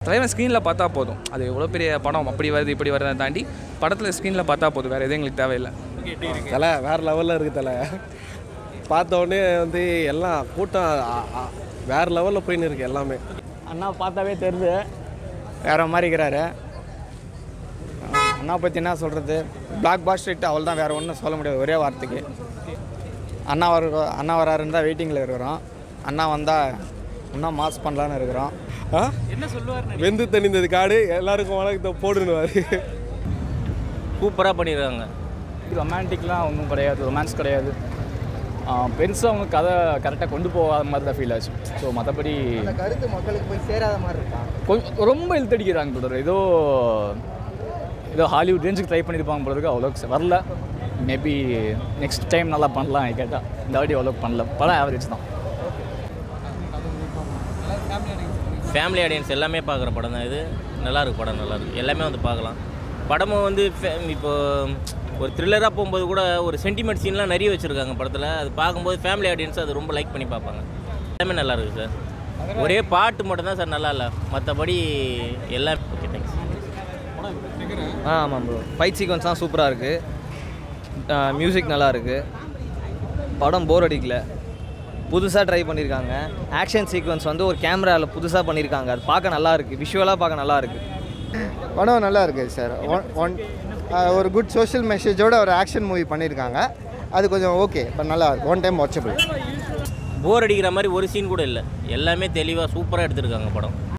தலைவன் ஸ்க்ரீனில் பார்த்தா போதும் அது எவ்வளோ பெரிய படம் அப்படி வருது இப்படி வருதை தாண்டி படத்தில் ஸ்க்ரீனில் பார்த்தா போதும் வேறு எதுவும் எங்களுக்கு தேவையில்லை தலை வேறு லெவலில் இருக்குது தலை பார்த்த உடனே வந்து எல்லாம் கூட்டம் அ- அ- வேறு லெவலில் போயின்னு இருக்கு எல்லாமே அண்ணா பார்த்தாவே தெரியுது வேற மாதிரி இருக்கிறாரு அண்ணா பற்றி என்ன சொல்கிறது பிளாக் பாஸ்டர் அவள் தான் வேறு ஒன்றும் சொல்ல முடியாது ஒரே வார்த்தைக்கு அண்ணா வர அண்ணா வராருன்னு தான் வெயிட்டிங்கில் இருக்கிறோம் அண்ணா வந்தால் இன்னும் மாஸ் பண்ணலான்னு இருக்கிறோம் ஆ வெந்து தணிந்தது காடு எல்லாருக்கும் வணக்கத்தை போடுனுவார் சூப்பராக பண்ணியிருக்காங்க ரொமான்டிக்லாம் ஒன்றும் கிடையாது ரொமான்ஸ் கிடையாது பெருசாக அவங்க கதை கரெக்டாக கொண்டு போகாத மாதிரி தான் ஃபீல் ஆச்சு ஸோ மற்றபடி கருத்து மக்களுக்கு போய் சேராத மாதிரி இருக்கா கொஞ்சம் ரொம்ப இழுத்தடிக்கிறாங்க பிரதர் ஏதோ ஏதோ ஹாலிவுட் ரேஞ்சுக்கு ட்ரை பண்ணியிருப்பாங்க போல இருக்கு அவ்வளோக்கு வரல மேபி நெக்ஸ்ட் டைம் நல்லா பண்ணலாம் கேட்டால் இந்த வாட்டி அவ்வளோக்கு பண்ணல படம் ஆவரேஜ் தான் ஃபேமிலி ஆடியன்ஸ் எல்லாமே பார்க்குற படம் தான் இது நல்லா இருக்கு படம் நல்லா இருக்கு எல்லாமே வந்து பார்க்கலாம் படமும் வந்து fa- இப்போ ஒரு த்ரில்லராக போகும்போது கூட ஒரு சென்டிமெண்ட் சீன்லாம் நிறைய வச்சுருக்காங்க படத்தில் அது பார்க்கும்போது ஃபேமிலி ஆடியன்ஸ் அது ரொம்ப லைக் பண்ணி பார்ப்பாங்க எல்லாமே நல்லா இருக்குது சார் ஒரே பாட்டு மட்டும் தான் சார் நல்லா இல்லை மற்றபடி எல்லாம் ஓகே தேங்க்ஸ் ஆ ஆமாம் ப்ரோ ஃபைட் சீக்வன்ஸ்லாம் சூப்பராக இருக்குது மியூசிக் நல்லா இருக்குது படம் போர் அடிக்கல புதுசாக ட்ரை பண்ணியிருக்காங்க ஆக்ஷன் சீக்வன்ஸ் வந்து ஒரு கேமராவில் புதுசாக பண்ணியிருக்காங்க அது பார்க்க நல்லா இருக்குது விஷுவலாக பார்க்க நல்லா இருக்குது படம் நல்லா இருக்குது சார் ஒன் ஒன் ஒரு குட் சோஷியல் மெசேஜோட ஒரு ஆக்ஷன் மூவி பண்ணியிருக்காங்க அது கொஞ்சம் ஓகே பட் நல்லா இருக்கு ஒன் டைம் வாட்சபிள் போர் அடிக்கிற மாதிரி ஒரு சீன் கூட இல்லை எல்லாமே தெளிவாக சூப்பராக எடுத்திருக்காங்க படம்